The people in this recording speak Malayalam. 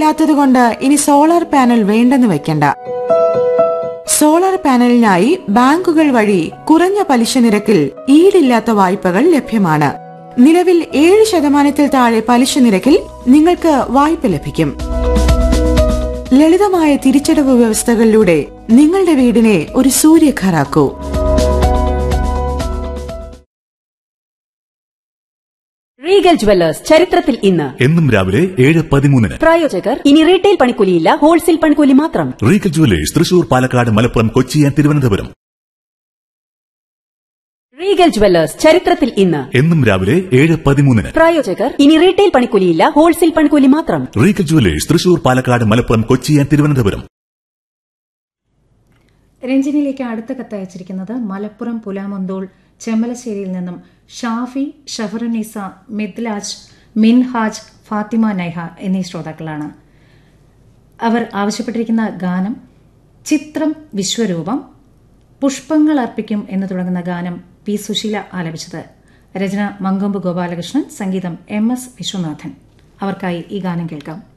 ഈടില്ലാത്തതുകൊണ്ട് ഇനി സോളാർ പാനൽ വേണ്ടെന്ന് വെക്കണ്ട സോളാർ പാനലിനായി ബാങ്കുകൾ വഴി കുറഞ്ഞ പലിശ നിരക്കിൽ ഈടില്ലാത്ത വായ്പകൾ ലഭ്യമാണ് നിലവിൽ ഏഴ് ശതമാനത്തിൽ താഴെ പലിശ നിരക്കിൽ നിങ്ങൾക്ക് വായ്പ ലഭിക്കും ലളിതമായ തിരിച്ചടവ് വ്യവസ്ഥകളിലൂടെ നിങ്ങളുടെ വീടിനെ ഒരു സൂര്യഘറാക്കൂ റീഗൽ ജുവല്ലേഴ്സ് ചരിത്രത്തിൽ ഇന്ന് എന്നും രാവിലെ ഏഴ് പതിമൂന്നിന് പ്രായോജകർ ഇനി റീറ്റെയിൽ പണിക്കൂലിയില്ല ഹോൾസെയിൽ പണിക്കൂലി മാത്രം Regal Jewellers Thrissur Palakkad Malappuram Kochi and Thiruvananthapuram Regal Jewellers ചരിത്രത്തിൽ ഇന്ന് എന്നും രാവിലെ ഏഴ് പതിമൂന്നിന് പ്രായോജകർ ഇനി റീറ്റെയിൽ പണിക്കൂലിയില്ല ഹോൾസെയിൽ പണിക്കൂലി മാത്രം Regal Jewellers Thrissur Palakkad Malappuram Kochi and Thiruvananthapuram രഞ്ജനിയിലേക്ക് അടുത്ത കത്തയച്ചിരിക്കുന്നത് മലപ്പുറം പുലാമന്തോൾ ചെമ്മലശ്ശേരിയിൽ നിന്നും ഷാഫി ഷഫറുനിസ മിദ്ലാജ് മിൻഹാജ് ഫാത്തിമ നൈഹ എന്നീ ശ്രോതാക്കളാണ് അവർ ആവശ്യപ്പെട്ടിരിക്കുന്ന ഗാനം ചിത്രം വിശ്വരൂപം പുഷ്പങ്ങൾ അർപ്പിക്കും എന്ന് തുടങ്ങുന്ന ഗാനം പി സുശീല ആലപിച്ചത് രചന മങ്കൊമ്പ് ഗോപാലകൃഷ്ണൻ സംഗീതം എം എസ് വിശ്വനാഥൻ അവർക്കായി ഈ ഗാനം കേൾക്കാം